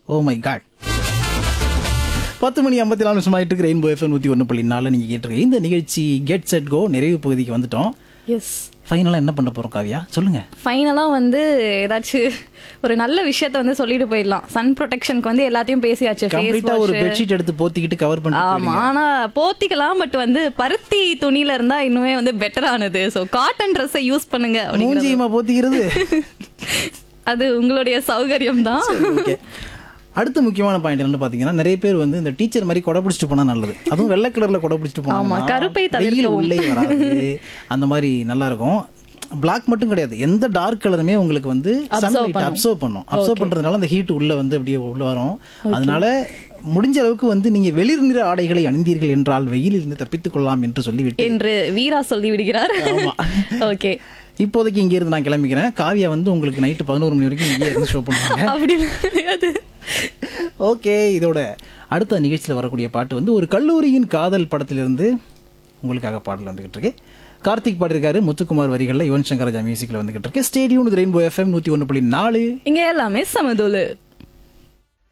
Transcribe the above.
Oh my God பத்து மணி ஐம்பத்தி நாலு நிமிஷம் ஆயிட்டு இருக்கு ரெயின்போ எஃப்எம் நூற்றி ஒன்று புள்ளி நாலில் நீங்கள் கேட்டிருக்க இந்த நிகழ்ச்சி கெட் செட் கோ நிறைவு பகுதிக்கு வந்துட்டோம் எஸ் ஃபைனலாக என்ன பண்ண போகிறோம் காவியா சொல்லுங்க ஃபைனலாக வந்து ஏதாச்சும் ஒரு நல்ல விஷயத்த வந்து சொல்லிட்டு போயிடலாம் சன் ப்ரொடெக்ஷனுக்கு வந்து எல்லாத்தையும் பேசியாச்சு ஃபேஸ் கம்ப்ளீட்டாக ஒரு பெட்ஷீட் எடுத்து போத்திக்கிட்டு கவர் பண்ணிட்டு ஆமா ஆனா போத்திக்கலாம் பட் வந்து பருத்தி துணியில இருந்தா இன்னுமே வந்து பெட்டர் ஆனது சோ காட்டன் ட்ரெஸ்ஸை யூஸ் பண்ணுங்க அப்படிங்கிறது. மூஞ்சியமா போத்திக்கிறது அது உங்களுடைய சௌகரியம் தான் ஓகே அடுத்த முக்கியமான பாயிண்ட் என்னன்னு பாத்தீங்கன்னா நிறைய பேர் வந்து இந்த டீச்சர் மாதிரி கொடை பிடிச்சிட்டு போனா நல்லது அதுவும் வெள்ளை கலர்ல கொடை பிடிச்சிட்டு ஆமா, போனா கருப்பை வெயில் தவிர்க்கவும். உள்ளே வராது அந்த மாதிரி நல்லா இருக்கும் பிளாக் மட்டும் கிடையாது எந்த டார்க் கலருமே உங்களுக்கு வந்து சன்லைட் அப்சர்வ் பண்ணும் அப்சர்வ் பண்றதுனால அந்த ஹீட் உள்ள வந்து அப்படியே உள்ள வரும் அதனால முடிஞ்ச அளவுக்கு வந்து நீங்க வெளிர் நிற ஆடைகளை அணிந்தீர்கள் என்றால் வெயிலில் இருந்து தப்பித்துக் கொள்ளலாம் என்று சொல்லிவிட்டு என்று வீரா சொல்லி விடுகிறார் ஓகே இப்போதைக்கு இங்க இருந்து நான் கிளம்பிக்கிறேன் காவியா வந்து உங்களுக்கு நைட்டு பதினோரு மணி வரைக்கும் இங்கே இருந்து ஷோ பண்ணுவாங்க அப்படி கிடையாது ஓகே இதோட அடுத்த நிகழ்ச்சியில் வரக்கூடிய பாட்டு வந்து ஒரு கல்லூரியின் காதல் படத்திலிருந்து உங்களுக்காக பாடல் வந்துகிட்டு இருக்கு கார்த்திக் பாடியிருக்காரு முத்துக்குமார் வரிகளில் யுவன் சங்கர் ராஜா மியூசிக்கில் வந்துகிட்டு இருக்கு ஸ்டேடியம் ரெயின்போ எஃப்எம் நூற்றி ஒன்று புள்ளி நாலு இங்க எல்லாமே சமதோலு